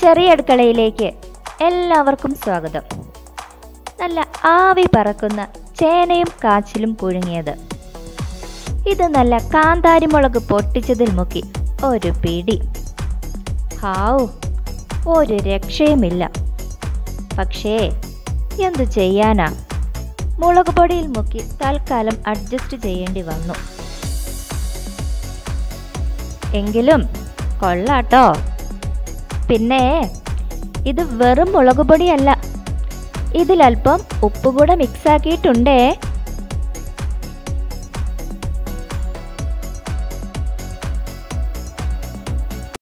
ചെറിയ അടുക്കളയിലേക്ക് എല്ലാവർക്കും സ്വാഗതം നല്ല ആവി പറക്കുന്ന ചേനയും കാച്ചിലും പുഴുങ്ങിയത് ഇത് നല്ല കാന്താരിമുളക് പൊട്ടിച്ചതിൽ മുക്കി ഒരു പിടി ഹാവു ഒരു രക്ഷയുമില്ല പക്ഷേ എന്തു ചെയ്യാനാ മുളക് പൊടിയിൽ മുക്കി തൽക്കാലം അഡ്ജസ്റ്റ് ചെയ്യേണ്ടി വന്നു എങ്കിലും കൊള്ളാട്ടോ പിന്നെ ഇത് വെറും മുളക് പൊടിയല്ല ഇതിലല്പം ഉപ്പ് കൂടെ മിക്സ് ആക്കിയിട്ടുണ്ടേ